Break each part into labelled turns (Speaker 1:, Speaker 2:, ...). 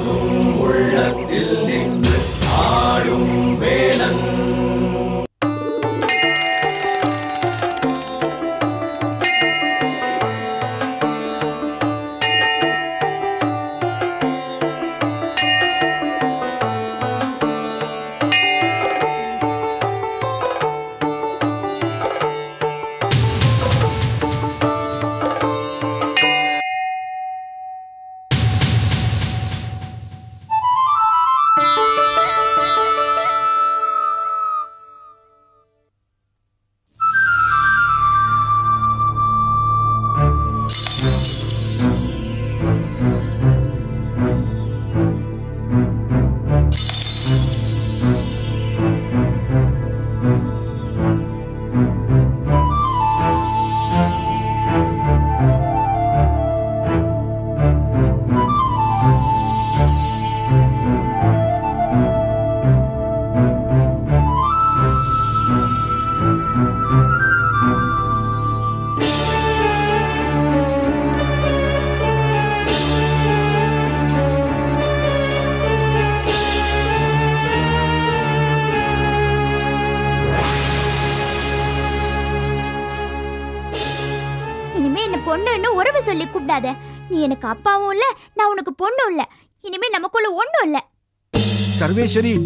Speaker 1: போதும் உள்ளத்தில் நின்று ஆடும் வேலன்
Speaker 2: இனிமே என்ன பொண்ணுன்னு உறவு சொல்லி கூப்பிடாத நீ எனக்கு அப்பாவும் இல்ல நான் உனக்கு பொண்ணும் இல்ல இனிமே நமக்குள்ள ஒண்ணும் இல்ல
Speaker 3: சர்வேஸ்வரி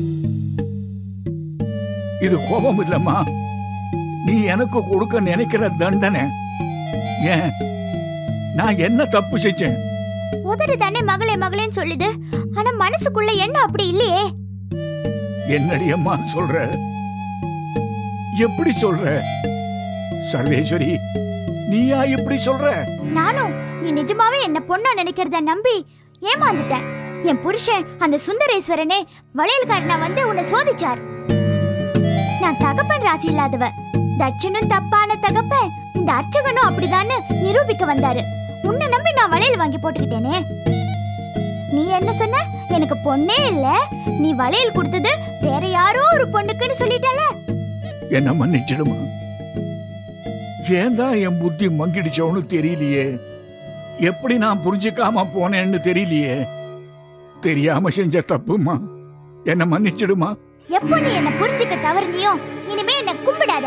Speaker 3: இது கோபம் இல்லம்மா நீ எனக்கு கொடுக்க நினைக்கிற தண்டனை ஏன் நான் என்ன தப்பு செஞ்சேன்
Speaker 2: உதடு தானே மகளே மகளேன்னு சொல்லுது ஆனா மனசுக்குள்ள எண்ணம் அப்படி இல்லையே
Speaker 3: என்னடி அம்மா சொல்ற எப்படி சொல்ற சர்வேஸ்வரி நீயா இப்படி சொல்ற
Speaker 2: நானும் நீ நிஜமாவே என்ன பொண்ணா நினைக்கிறத நம்பி ஏமாந்துட்டேன் என் புருஷன் அந்த சுந்தரேஸ்வரனே வளையல்காரனா வந்து உன்னை சோதிச்சார் நான் தகப்பன் ராசி இல்லாதவ தட்சனும் தப்பான தகப்பன் இந்த அர்ச்சகனும் அப்படிதான்னு நிரூபிக்க வந்தாரு உன்னை நம்பி நான் வளையல் வாங்கி போட்டுக்கிட்டேனே நீ என்ன சொன்ன எனக்கு பொண்ணே இல்ல நீ வளையல் கொடுத்தது வேற யாரோ ஒரு பொண்ணுக்குன்னு சொல்லிட்டல
Speaker 3: என்ன மன்னிச்சிடுமா ஏன் தான் என் புத்தி மங்கிடுச்சோன்னு தெரியலையே எப்படி நான் புரிஞ்சுக்காம போனேன்னு தெரியலையே தெரியாம செஞ்ச தப்புமா என்ன மன்னிச்சிடுமா
Speaker 2: எப்போ நீ என்ன புரிஞ்சுக்க தவறுனியோ இனிமே என்ன கும்பிடாத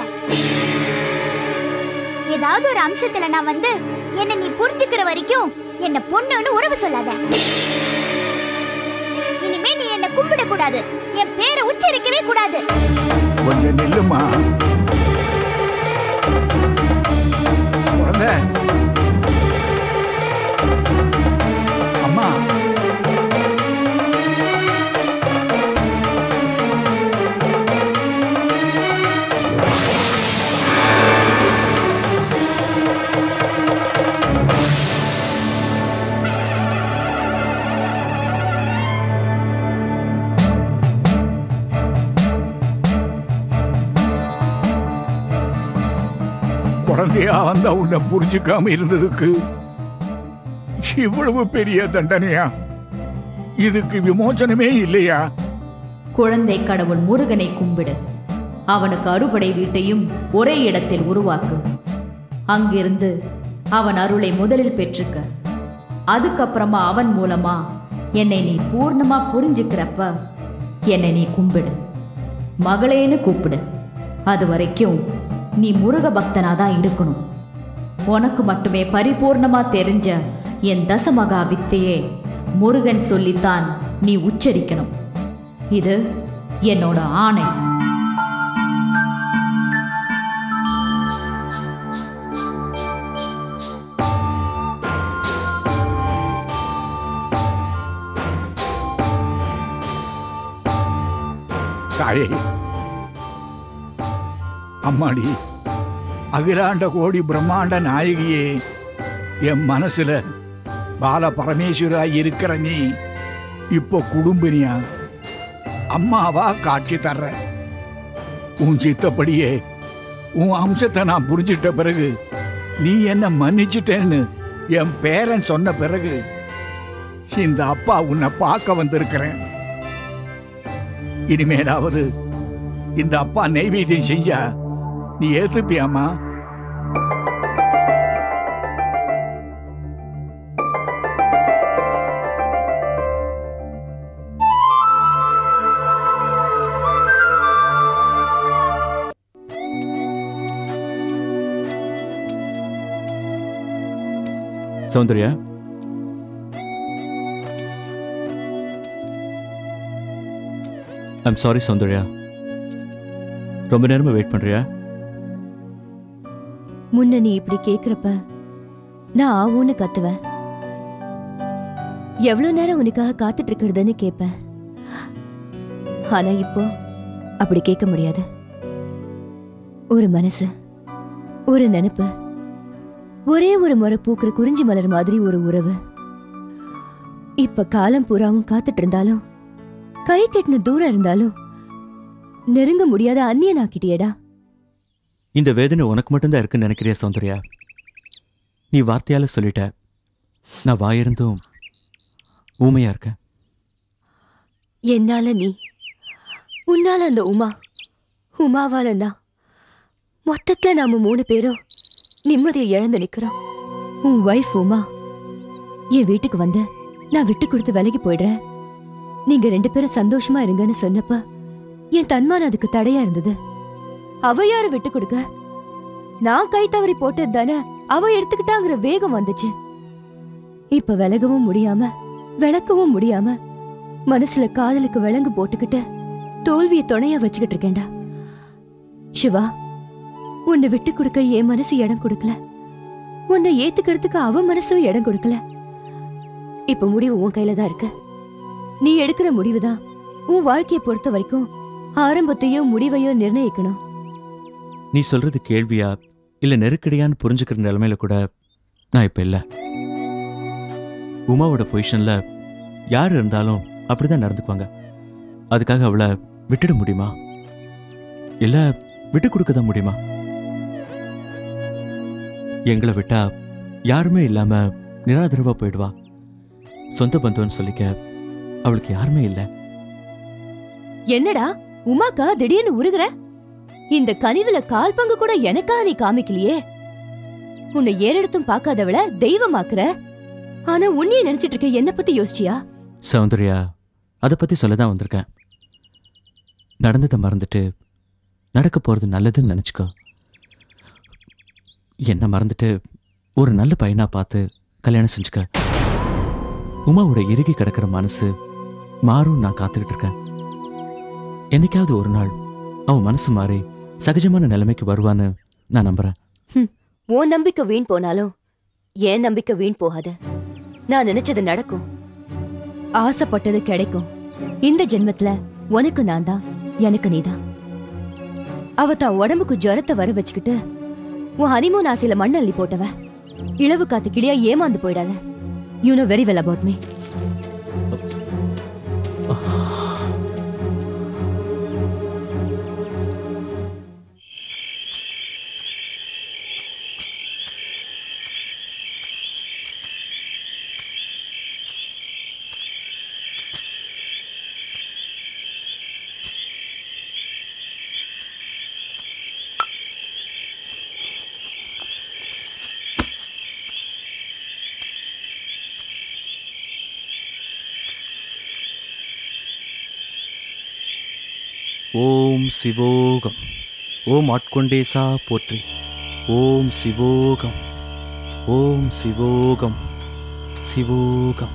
Speaker 2: ஏதாவது ஒரு அம்சத்துல நான் வந்து என்ன நீ புரிஞ்சுக்கிற வரைக்கும் என்ன பொண்ணுன்னு உறவு சொல்லாத இனிமே நீ என்ன கும்பிட கூடாது என் பேரை உச்சரிக்கவே கூடாது
Speaker 3: கொஞ்சம் நில்லுமா குழந்தை அம்மா குழந்தையா வந்தா உன்னை புரிஞ்சுக்காம இருந்ததுக்கு இவ்வளவு பெரிய தண்டனையா இதுக்கு விமோசனமே இல்லையா
Speaker 4: குழந்தை கடவுள் முருகனை கும்பிடு அவனுக்கு அறுபடை வீட்டையும் ஒரே இடத்தில் உருவாக்கு அங்கிருந்து அவன் அருளை முதலில் பெற்றுக்க அதுக்கப்புறமா அவன் மூலமா என்னை நீ பூர்ணமா புரிஞ்சுக்கிறப்ப என்னை நீ கும்பிடு மகளேன்னு கூப்பிடு அது வரைக்கும் நீ முருக பக்தனா தான் இருக்கணும் உனக்கு மட்டுமே பரிபூர்ணமா தெரிஞ்ச என் தசமகா வித்தையே முருகன் சொல்லித்தான் நீ உச்சரிக்கணும் இது என்னோட ஆணை
Speaker 3: தாயே அம்மாடி அகிலாண்ட கோடி பிரம்மாண்ட நாயகியே என் மனசுல பால பரமேஸ்வரா இருக்கிற நீ இப்போ குடும்பினியா அம்மாவா காட்சி தர்ற உன் சித்தப்படியே உன் அம்சத்தை நான் புரிஞ்சிட்ட பிறகு நீ என்ன மன்னிச்சிட்டேன்னு என் பேரன் சொன்ன பிறகு இந்த அப்பா உன்னை பார்க்க வந்திருக்கிறேன் இனிமேலாவது இந்த அப்பா நெய்வேத்தியம் செஞ்சா நீ ஏத்துப்பியாமா
Speaker 5: சௌந்தர்யா ஐம் சாரி சௌந்தர்யா ரொம்ப நேரமா வெயிட் பண்றியா
Speaker 6: முன்ன நீ இப்படி கேக்குறப்ப நான் ஆவுன்னு கத்துவேன் எவ்வளவு நேரம் உனக்காக காத்துட்டு இருக்கிறதுன்னு கேட்பேன் ஆனா இப்போ அப்படி கேட்க முடியாது ஒரு மனசு ஒரு நினைப்பு ஒரே ஒரு முறை பூக்கிற குறிஞ்சி மலர் மாதிரி ஒரு உறவு இப்ப காலம் பூராவும் காத்துட்டு இருந்தாலும் கை கெட்டின தூரம் இருந்தாலும் நெருங்க முடியாத அந்நியனாக்கிட்டியேடா
Speaker 5: இந்த வேதனை உனக்கு மட்டும்தான் இருக்குன்னு நினைக்கிறியா சௌந்தர்யா நீ வார்த்தையால சொல்லிட்ட நான் வாயிருந்தும் ஊமையா இருக்கேன்
Speaker 6: என்னால நீ உன்னால அந்த உமா உமாவால நான் மொத்தத்துல நாம மூணு பேரும் நிம்மதியை இழந்து நிக்கிறோம் உன் வைஃப் உமா என் வீட்டுக்கு வந்த நான் விட்டு கொடுத்து விலகி போயிடுறேன் நீங்க ரெண்டு பேரும் சந்தோஷமா இருங்கன்னு சொன்னப்ப என் தன்மானம் அதுக்கு தடையா இருந்தது அவ யாரு விட்டு கொடுக்க நான் கை தவறி போட்டது தானே அவ எடுத்துக்கிட்டாங்கிற வேகம் வந்துச்சு இப்ப விலகவும் முடியாம விளக்கவும் முடியாம மனசுல காதலுக்கு விலங்கு போட்டுக்கிட்டு தோல்வியை துணையா வச்சுக்கிட்டு இருக்கேன்டா சிவா உன்னை விட்டு கொடுக்க என் மனசு இடம் கொடுக்கல உன்னை ஏத்துக்கிறதுக்கு அவ மனசும் இடம் கொடுக்கல இப்ப முடிவு உன் கையில தான் இருக்கு நீ எடுக்கிற முடிவுதான் உன் வாழ்க்கையை பொறுத்த வரைக்கும் ஆரம்பத்தையும் முடிவையும் நிர்ணயிக்கணும்
Speaker 5: நீ சொல்றது கேள்வியா இல்ல நெருக்கடியான்னு புரிஞ்சுக்கிற நிலைமையில கூட நான் இப்ப இல்ல உமாவோட பொசிஷன்ல யார் இருந்தாலும் அப்படிதான் நடந்துக்குவாங்க அதுக்காக அவளை விட்டுட முடியுமா இல்ல விட்டு கொடுக்க தான் முடியுமா எங்களை விட்டா யாருமே இல்லாம நிராதரவா போயிடுவா சொந்த பந்தம்னு சொல்லிக்க அவளுக்கு யாருமே இல்லை
Speaker 6: என்னடா உமாக்கா திடீர்னு உருகுற இந்த கனிவுல கால் பங்கு கூட எனக்கா நீ காமிக்கலையே உன்னை ஏறெடுத்தும் பார்க்காதவள தெய்வமாக்குற ஆனா உன்னைய நினைச்சிட்டு இருக்க என்ன பத்தி யோசிச்சியா
Speaker 5: சௌந்தர்யா அதை பத்தி சொல்ல தான் வந்திருக்கேன் நடந்ததை மறந்துட்டு நடக்க போறது நல்லதுன்னு நினச்சிக்கோ என்ன மறந்துட்டு ஒரு நல்ல பையனா பார்த்து கல்யாணம் செஞ்சுக்க உமாவோட இறுகி கிடக்கிற மனசு மாறும் நான் காத்துக்கிட்டு இருக்கேன் என்னைக்காவது ஒரு நாள் அவன் மனசு மாறி சகஜமான நிலைமைக்கு வருவான்னு நான் நம்புறேன்
Speaker 6: உன் நம்பிக்கை வீண் போனாலும் என் நம்பிக்கை வீண் போகாது நான் நினைச்சது நடக்கும் ஆசைப்பட்டது கிடைக்கும் இந்த ஜென்மத்துல உனக்கு நான் தான் எனக்கு நீதான் அவ தான் உடம்புக்கு ஜுரத்தை வர வச்சுக்கிட்டு உன் ஹனிமூன் ஆசையில மண்ணள்ளி போட்டவ இளவு காத்து கிளியா ஏமாந்து போயிடாத you know very well about me
Speaker 5: ஓம் சிவோகம் ஓம் ஆட்கொண்டேசா போற்றி ஓம் சிவோகம் ஓம் சிவோகம் சிவோகம்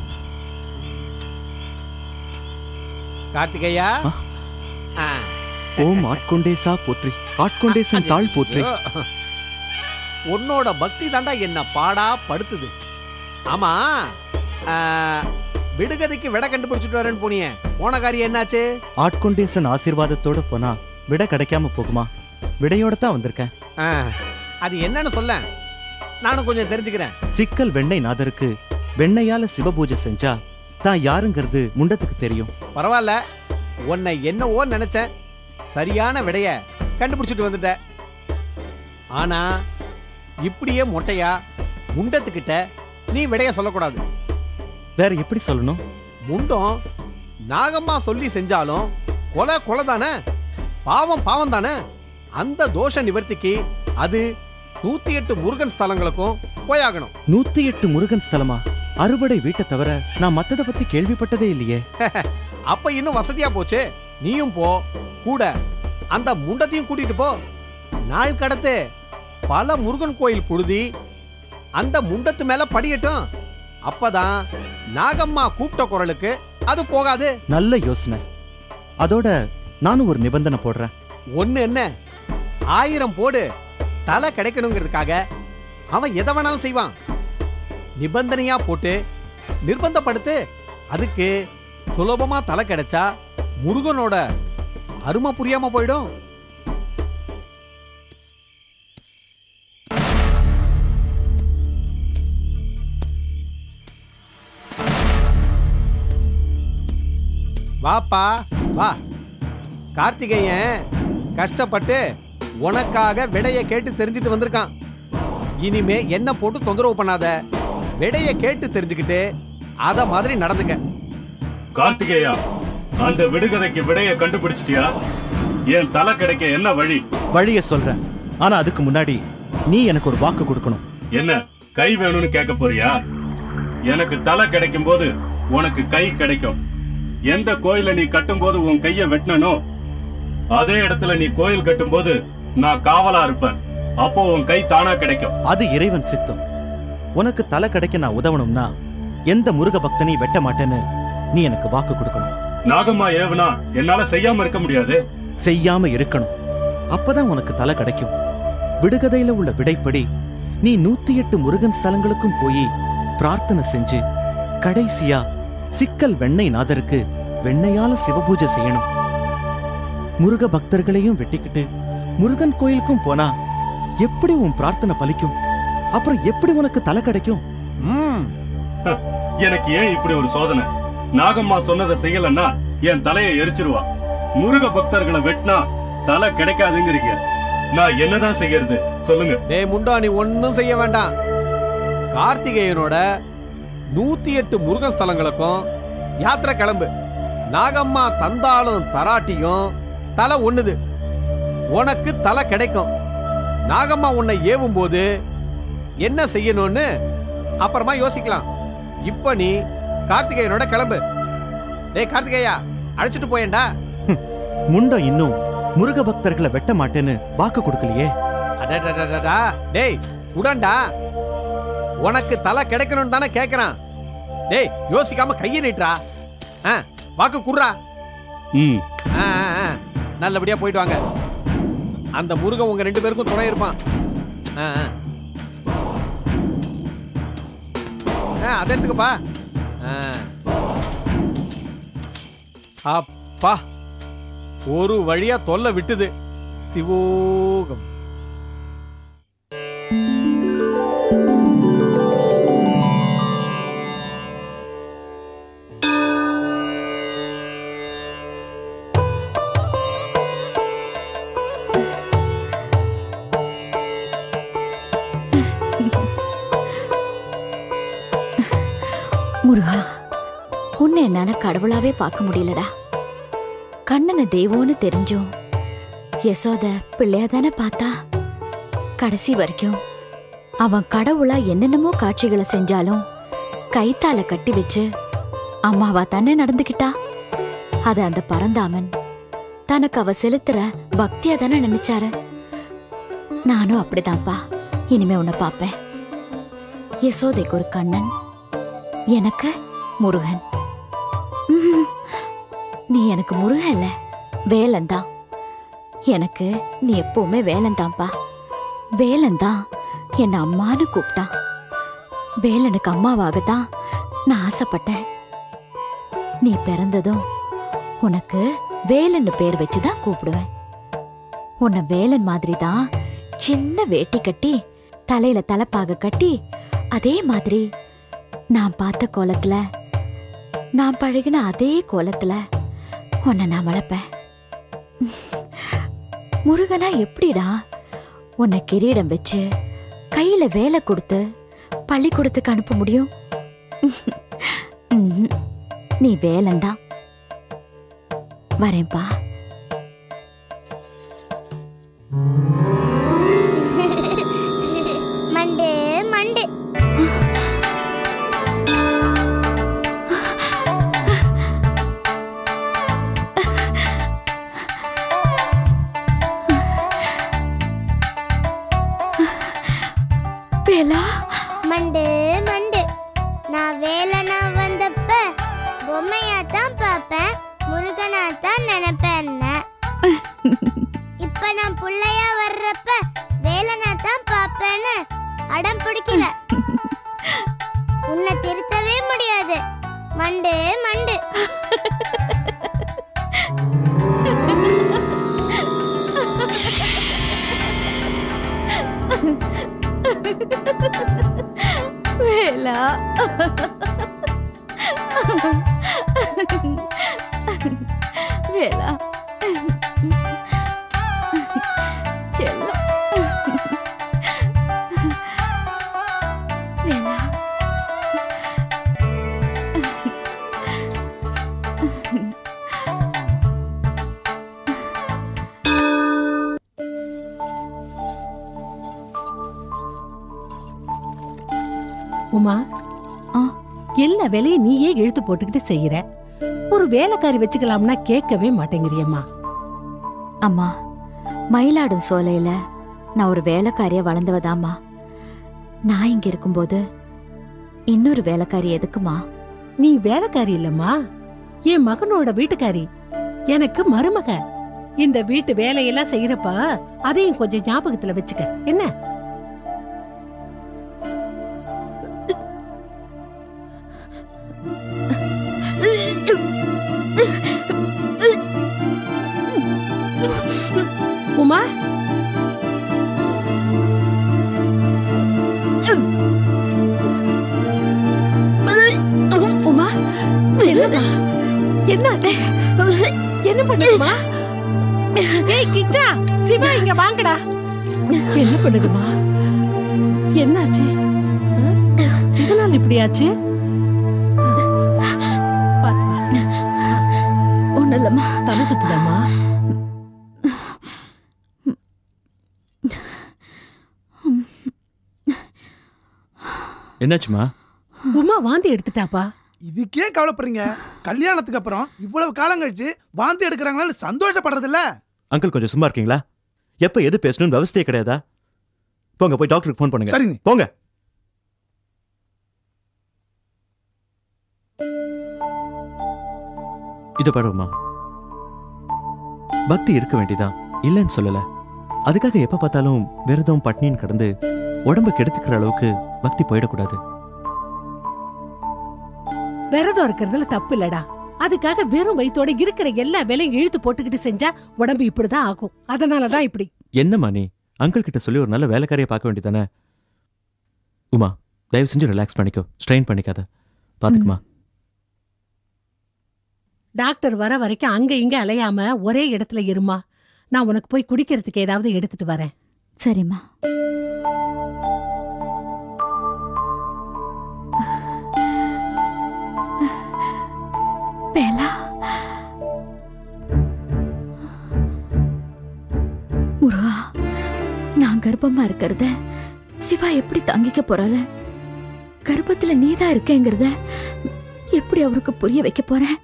Speaker 7: கார்த்திகையா
Speaker 5: ஆ?
Speaker 7: ஆ.
Speaker 5: ஓம் ஆட்கொண்டேசா போற்றி ஆட்கொண்டேசன் தாழ் போற்றி
Speaker 7: ஐயோ. உன்னோட பக்தி தாண்டா என்ன பாடா படுத்துது ஆமா ஆ, விடுகதைக்கு விட கண்டுபிடிச்சிட்டு வரேன்னு போனியே போன காரியம் என்னாச்சு
Speaker 5: ஆட்கொண்டேசன் ஆசீர்வாதத்தோட போனா விட கிடைக்காம போகுமா விடையோட தான் வந்திருக்கேன்
Speaker 7: ஆ, அது என்னன்னு சொல்ல நானும் கொஞ்சம் தெரிஞ்சுக்கிறேன்
Speaker 5: சிக்கல் வெண்ணெய் நாதருக்கு வெண்ணையால சிவபூஜை செஞ்சா தான் யாருங்கிறது முண்டத்துக்கு தெரியும்
Speaker 7: பரவாயில்ல உன்னை என்னவோ நினைச்சேன் சரியான விடைய கண்டுபிடிச்சிட்டு வந்துட்ட ஆனா இப்படியே மொட்டையா முண்டத்துக்கிட்ட நீ விடைய சொல்லக்கூடாது
Speaker 5: வேற எப்படி சொல்லணும்
Speaker 7: முண்டம் நாகம்மா சொல்லி செஞ்சாலும் கொலை கொலை தானே பாவம் பாவம் தானே அந்த தோஷ நிவர்த்திக்கு அது நூத்தி எட்டு முருகன் ஸ்தலங்களுக்கும் போயாகணும்
Speaker 5: நூத்தி எட்டு முருகன் ஸ்தலமா அறுபடை வீட்டை தவிர நான் மத்தத பத்தி கேள்விப்பட்டதே இல்லையே
Speaker 7: அப்ப இன்னும் வசதியா போச்சு நீயும் போ கூட அந்த முண்டத்தையும் கூட்டிட்டு போ நாள் கடத்து பல முருகன் கோயில் புழுதி அந்த முண்டத்து மேல படியட்டும் அப்பதான் நாகம்மா கூப்பிட்ட குரலுக்கு அது போகாது
Speaker 8: நல்ல யோசனை அதோட நானும் ஒரு நிபந்தனை போடுறேன்
Speaker 7: ஒண்ணு என்ன ஆயிரம் போடு தலை கிடைக்கணுங்கிறதுக்காக அவன் எதை வேணாலும் செய்வான் நிபந்தனையா போட்டு நிர்பந்தப்படுத்து அதுக்கு சுலபமா தலை கிடைச்சா முருகனோட அருமை புரியாம போயிடும் வாப்பா வா கார்த்திகேயன் கஷ்டப்பட்டு உனக்காக விடைய கேட்டு தெரிஞ்சுட்டு வந்திருக்கான் இனிமே என்ன போட்டு தொந்தரவு பண்ணாத விடைய கேட்டு தெரிஞ்சுக்கிட்டு அத மாதிரி நடந்துக்க
Speaker 9: கார்த்திகேயா அந்த விடுகதைக்கு விடைய கண்டுபிடிச்சிட்டியா என் தலை கிடைக்க என்ன வழி
Speaker 8: வழிய சொல்றேன் ஆனா அதுக்கு முன்னாடி நீ எனக்கு ஒரு வாக்கு கொடுக்கணும்
Speaker 9: என்ன கை வேணும்னு கேட்க போறியா எனக்கு தலை கிடைக்கும் போது உனக்கு கை கிடைக்கும் எந்த கோயில நீ கட்டும்போது உன் கைய வெட்டனோ அதே இடத்துல நீ கோயில் கட்டும்போது நான் காவலா இருப்பேன் அப்போ உன் கை தானா கிடைக்கும்
Speaker 8: அது இறைவன் சித்தம் உனக்கு தலை கிடைக்க நான் உதவணும்னா எந்த முருக பக்தனையும் வெட்ட மாட்டேன்னு நீ எனக்கு வாக்கு கொடுக்கணும்
Speaker 9: நாகம்மா ஏவனா என்னால செய்யாம இருக்க முடியாது
Speaker 8: செய்யாம இருக்கணும் அப்பதான் உனக்கு தலை கிடைக்கும் விடுகதையில உள்ள விடைப்படி நீ நூத்தி எட்டு முருகன் ஸ்தலங்களுக்கும் போய் பிரார்த்தனை செஞ்சு கடைசியா சிக்கல் வெண்ணெய் நாதருக்கு வெண்ணையால சிவபூஜை செய்யணும் முருக பக்தர்களையும் வெட்டிக்கிட்டு முருகன் கோயிலுக்கும் போனா எப்படி உன் பிரார்த்தனை பலிக்கும் அப்புறம் எப்படி உனக்கு தலை கிடைக்கும்
Speaker 7: ம்
Speaker 9: எனக்கு ஏன் இப்படி ஒரு சோதனை நாகம்மா சொன்னதை செய்யலன்னா என் தலையை எரிச்சிருவா முருக பக்தர்களை வெட்டினா தலை கிடைக்காதுங்கிறீங்க நான் என்னதான் செய்யறது சொல்லுங்க
Speaker 7: டேய் முண்டா நீ ஒன்னும் செய்ய வேண்டாம் கார்த்திகேயனோட நூத்தி எட்டு முருகன் ஸ்தலங்களுக்கும் யாத்திரை கிளம்பு நாகம்மா தந்தாலும் தராட்டியும் தலை ஒண்ணுது உனக்கு தலை கிடைக்கும் நாகம்மா உன்னை ஏவும் போது என்ன செய்யணும்னு அப்புறமா யோசிக்கலாம் இப்ப நீ கார்த்திகேயனோட கிளம்பு டேய் கார்த்திகேயா அழைச்சிட்டு போயேன்டா
Speaker 8: முண்டம் இன்னும் முருக பக்தர்களை வெட்ட மாட்டேன்னு வாக்கு கொடுக்கலையே
Speaker 7: அடடடடடா டேய் உடன்டா உனக்கு தலை கிடைக்கணும்னு தானே கேக்குறான் டேய் யோசிக்காம கையை நீட்டுறா ஆ வாக்கு குடுறா
Speaker 9: ம்
Speaker 7: ஆ, ஆ, ஆ. நல்லபடியா போயிட்டு வாங்க அந்த முருகன் உங்க ரெண்டு பேருக்கும் துணை இருப்பான் ஆ, ஆ. ஆ, அதை எடுத்துக்கப்பா ஆ. அப்பா ஒரு வழியா தொல்லை விட்டுது சிவோகம்
Speaker 4: முருகா உன்னை என்னால கடவுளாவே பார்க்க முடியலடா கண்ணனை தெய்வம்னு தெரிஞ்சும் யசோத பிள்ளையா தானே பார்த்தா கடைசி வரைக்கும் அவன் கடவுளா என்னென்னமோ காட்சிகளை செஞ்சாலும் கைத்தால கட்டி வச்சு அம்மாவா தானே நடந்துக்கிட்டா அது அந்த பரந்தாமன் தனக்கு அவ செலுத்துற பக்தியா தானே நினைச்சாரு நானும் அப்படிதான்ப்பா இனிமே உன்னை பார்ப்பேன் யசோதைக்கு ஒரு கண்ணன் எனக்கு முருகன் ம்ஹும். நீ எனக்கு முருகன் இல்ல வேலன் தான் எனக்கு நீ எப்பவுமே வேலன் தான்ப்பா வேலன் தான் என்னை அம்மான்னு கூப்பிட்டான் வேலனுக்கு அம்மாவாக தான் நான் ஆசைப்பட்டேன் நீ பிறந்ததும் உனக்கு வேலன்னு பேர் வச்சு தான் கூப்பிடுவேன் உன்னை வேலன் மாதிரி தான் சின்ன வேட்டி கட்டி தலையில தலைப்பாக கட்டி அதே மாதிரி நான் பார்த்த கோலத்துல நான் பழகின அதே கோலத்துல உன்னை நான் வளர்ப்பேன் முருகனா எப்படிடா உன்னை கிரீடம் வச்சு கையில வேலை கொடுத்து பள்ளிக்கூடத்துக்கு அனுப்ப முடியும் ம்ஹும். நீ வேலந்தான் வரேன்பா
Speaker 2: மண்டு மண்டு
Speaker 4: வேலா
Speaker 10: வேலனா வந்தப்ப பொம்மையா தான் பார்ப்பேன் முருகனா தான் நினைப்பேன் இப்ப நான் புள்ளையா வர்றப்ப வேலனா தான் பார்ப்பேன்னு அடம் பிடிக்கிற உன்னை திருத்தவே முடியாது மண்டு மண்டு
Speaker 4: வேலா வேலா செல்லம் வேலா
Speaker 11: உமா எல்லா வேலையும் நீயே இழுத்து போட்டுக்கிட்டு செய்யற ஒரு வேலைக்காரி வச்சுக்கலாம்னா கேட்கவே மாட்டேங்கிறியம்மா
Speaker 4: அம்மா மயிலாடும் சோலையில நான் ஒரு வேலைக்காரியா வளர்ந்தவதாம்மா நான் இங்க இருக்கும்போது இன்னொரு வேலைக்காரி எதுக்குமா
Speaker 11: நீ வேலைக்காரி இல்லம்மா என் மகனோட வீட்டுக்காரி எனக்கு மருமக இந்த வீட்டு வேலையெல்லாம் செய்யறப்ப அதையும் கொஞ்சம் ஞாபகத்துல வச்சுக்க என்ன உமா உமா என்னம்மா என்னாச்சு என்ன பண்ணுதுமா ஏய் கிச்சா சிவா இங்க வாங்கடா என்ன பண்ணுதுமா என்னாச்சு ஆ? இதனால இப்படியாச்சு
Speaker 4: ஒண்ணு இல்லம்மா
Speaker 11: தலை சுத்துதாம்மா
Speaker 5: என்னாச்சுமா
Speaker 11: உமா வாந்தி எடுத்துட்டாப்பா
Speaker 12: இதுக்கே கவலைப்படுறீங்க கல்யாணத்துக்கு அப்புறம் இவ்வளவு காலம் கழிச்சு வாந்தி எடுக்கிறாங்களான்னு சந்தோஷப்படுறது இல்ல
Speaker 8: அங்கிள் கொஞ்சம் சும்மா இருக்கீங்களா எப்ப எது பேசணும்னு விவசாயே கிடையாதா போங்க போய் டாக்டருக்கு ஃபோன் பண்ணுங்க
Speaker 12: சரிங்க.
Speaker 8: போங்க இது பாருமா பக்தி இருக்க வேண்டியதான் இல்லைன்னு சொல்லல அதுக்காக எப்ப பார்த்தாலும் விரதம் பட்னின்னு கடந்து உடம்ப கெடுத்துக்கிற அளவுக்கு பக்தி போயிடக்கூடாது
Speaker 11: விரதம் இருக்கிறதுல தப்பு இல்லடா அதுக்காக வெறும் வயித்தோட இருக்கிற எல்லா வேலையும் இழுத்து போட்டுக்கிட்டு செஞ்சா உடம்பு இப்படிதான் ஆகும் அதனாலதான் இப்படி
Speaker 8: என்னம்மா நீ அங்கிள் கிட்ட சொல்லி ஒரு நல்ல வேலைக்காரியை பார்க்க வேண்டியதானே உமா தயவு செஞ்சு ரிலாக்ஸ் பண்ணிக்கோ ஸ்ட்ரெயின் பண்ணிக்காத பாத்துக்குமா
Speaker 11: டாக்டர் வர வரைக்கும் அங்க இங்க அலையாம ஒரே இடத்துல இருமா நான் உனக்கு போய் குடிக்கிறதுக்கு ஏதாவது எடுத்துட்டு வரேன்
Speaker 4: சரிம்மா வேலா முருகா நான் கர்ப்பமா இருக்கிறத சிவா எப்படி தாங்கிக்க போறாரு கர்ப்பத்துல நீதான் இருக்கேங்கிறத எப்படி அவருக்கு புரிய வைக்க போறேன்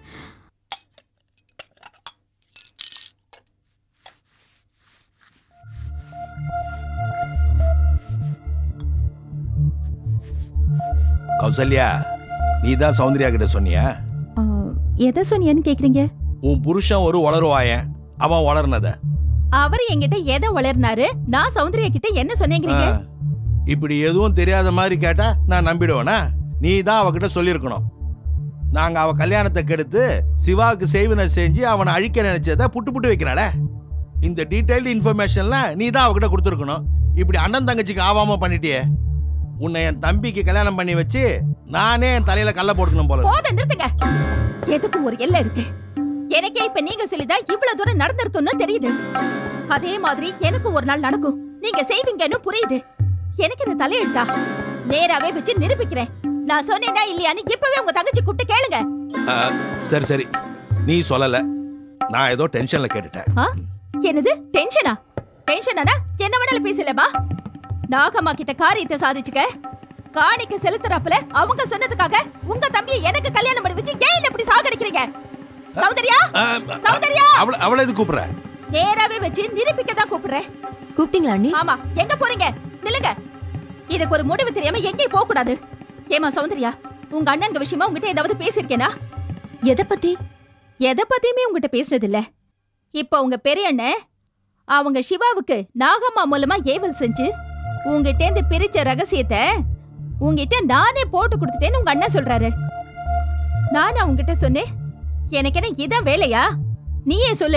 Speaker 13: கௌசல்யா நீ தான் சௌந்தர்யா கிட்ட சொன்னியா
Speaker 14: எதை சொன்னியன்னு கேக்குறீங்க
Speaker 13: உன் புருஷன் ஒரு வளருவாயன் அவன் வளர்னத
Speaker 14: அவர் என்கிட்ட எதை வளர்னாரு நான் சௌந்தர்யா கிட்ட என்ன சொன்னேங்கிறீங்க
Speaker 13: இப்படி எதுவும் தெரியாத மாதிரி கேட்டா நான் நம்பிடுவேனா நீ தான் அவகிட்ட சொல்லியிருக்கணும் நாங்க அவ கல்யாணத்தை கெடுத்து சிவாவுக்கு செய்வினை செஞ்சு அவனை அழிக்க நினைச்சத புட்டு புட்டு வைக்கிறாளே இந்த டீடைல்டு இன்ஃபர்மேஷன்லாம் நீ தான் அவகிட்ட கொடுத்துருக்கணும் இப்படி அண்ணன் தங்கச்சிக்கு ஆவாம பண்ணிட்டியே உன்னை என் தம்பிக்கு கல்யாணம் பண்ணி வச்சு நானே என் தலையில கல்ல போட்டுக்கணும் போல இருக்கு.
Speaker 14: போத நிறுத்துங்க எதுக்கும் ஒரு எல்லை இருக்கு எனக்கே இப்ப நீங்க சொல்லிதான் இவ்வளவு தூரம் நடந்திருக்கும்னு தெரியுது அதே மாதிரி எனக்கும் ஒரு நாள் நடக்கும் நீங்க செய்வீங்கன்னு புரியுது எனக்கு இந்த தலையெழுத்தா நேராவே வச்சு நிரூபிக்கிறேன் நான் சொன்னேனா இல்லையான்னு இப்பவே உங்க தங்கச்சி கூப்பிட்டு கேளுங்க
Speaker 13: ஆ, சரி சரி நீ சொல்லல நான் ஏதோ டென்ஷன்ல கேட்டுட்டேன்
Speaker 14: ஆ? என்னது டென்ஷனா டென்ஷனா என்ன வேணாலும் பேசலமா நாகம்மா கிட்ட காரியத்தை சாதிச்சுக்க காணிக்கு செலுத்துறப்பல அவங்க சொன்னதுக்காக உங்க தம்பியை எனக்கு கல்யாணம் பண்ணி வச்சு ஏன் இப்படி சாகடிக்கிறீங்க சௌந்தர்யா சௌந்தர்யா
Speaker 13: அவள அவளை எது கூப்பிடுற
Speaker 14: நேராவே வச்சு நிரூபிக்க தான் கூப்பிடுறேன்
Speaker 6: கூப்பிட்டீங்களா அண்ணி
Speaker 14: ஆமா எங்க போறீங்க நில்லுங்க இதுக்கு ஒரு முடிவு தெரியாம எங்கேயும் போக கூடாது ஏமா சௌந்தர்யா உங்க அண்ணனுங்க விஷயமா உங்ககிட்ட ஏதாவது பேசியிருக்கேனா
Speaker 6: எதை பத்தி
Speaker 14: எதை பத்தியுமே உங்ககிட்ட பேசுனது இல்ல இப்ப உங்க பெரிய அண்ணன் அவங்க சிவாவுக்கு நாகம்மா மூலமா ஏவல் செஞ்சு உங்ககிட்ட இருந்து பிரிச்ச ரகசியத்தை உங்ககிட்ட நானே போட்டு கொடுத்துட்டேன்னு உங்க அண்ணன் சொல்றாரு நானா உங்ககிட்ட சொன்னேன் எனக்கு என்ன இதான் வேலையா நீயே சொல்லு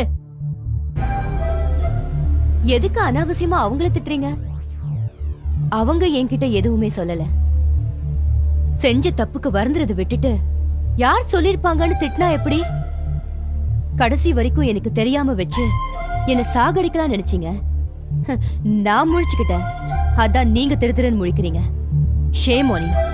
Speaker 6: எதுக்கு அனாவசியமா அவங்கள திட்டுறீங்க அவங்க என்கிட்ட எதுவுமே சொல்லல செஞ்ச தப்புக்கு வருந்துறத விட்டுட்டு யார் சொல்லிருப்பாங்கன்னு திட்டினா எப்படி கடைசி வரைக்கும் எனக்கு தெரியாம வச்சு என்ன சாகடிக்கலாம் நினைச்சீங்க ஹ, நான் முழிச்சுக்கிட்டேன் அதான் நீங்க திரு திருன்னு முழிக்கிறீங்க ஷேம் on you.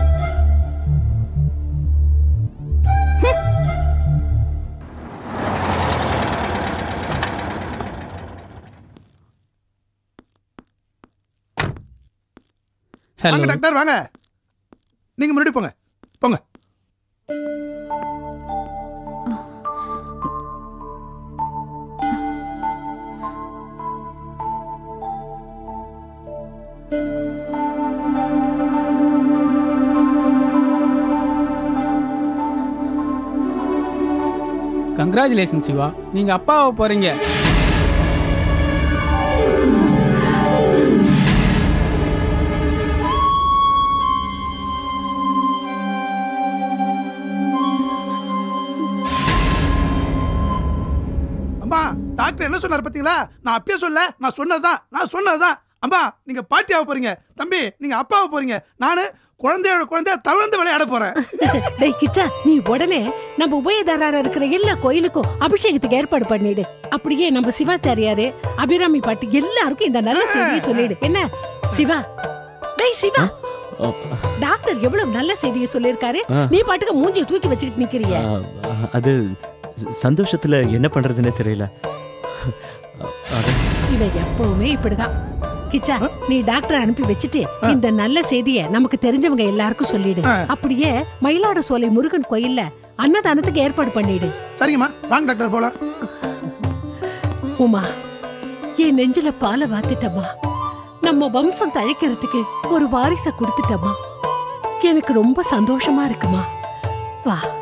Speaker 12: வாங்க டாக்டர் வாங்க நீங்க முன்னாடி போங்க போங்க
Speaker 15: கங்க்ராச்சுலேஷன் சிவா நீங்க அப்பாவை போறீங்க
Speaker 12: அம்மா டாக்டர் என்ன சொன்னார் பாத்தீங்களா நான் அப்பயே சொல்ல நான் சொன்னதுதான் நான் சொன்னதுதான் அம்மா நீங்க பாட்டியாவ போறீங்க தம்பி நீங்க அப்பாவை போறீங்க நானு குழந்தையோட குழந்தைய தவழ்ந்து விளையாட போறேன்
Speaker 11: டேய் கிச்சா நீ உடனே நம்ம உபயதாரா இருக்கிற எல்லா கோயிலுக்கும் அபிஷேகத்துக்கு ஏற்பாடு பண்ணிடு அப்படியே நம்ம சிவாச்சாரியாரு அபிராமி பாட்டு எல்லாருக்கும் இந்த நல்ல செய்தியை சொல்லிடு என்ன சிவா டேய் சிவா டாக்டர் எவ்வளவு நல்ல செய்தியை சொல்லிருக்காரு
Speaker 5: ஆ.
Speaker 11: நீ பாட்டுக்கு மூஞ்சியை தூக்கி வச்சுக்கிட்டு நிக்கிறிய
Speaker 5: ஆ, அது சந்தோஷத்துல என்ன பண்றதுன்னே தெரியல அது
Speaker 11: இவன் எப்பவுமே இப்படிதான் கிச்சா நீ டாக்டர் அனுப்பி வச்சுட்டு இந்த நல்ல செய்திய நமக்கு தெரிஞ்சவங்க எல்லாருக்கும் சொல்லிடு அப்படியே மயிலாடு சோலை முருகன் கோயில்ல அன்னதானத்துக்கு ஏற்பாடு பண்ணிடு
Speaker 12: சரிங்கம்மா வாங்க டாக்டர் போலாம்
Speaker 11: உமா என் நெஞ்சில பாலை வாத்திட்டம்மா நம்ம வம்சம் தழைக்கிறதுக்கு ஒரு வாரிசை கொடுத்துட்டம்மா எனக்கு ரொம்ப சந்தோஷமா இருக்குமா வா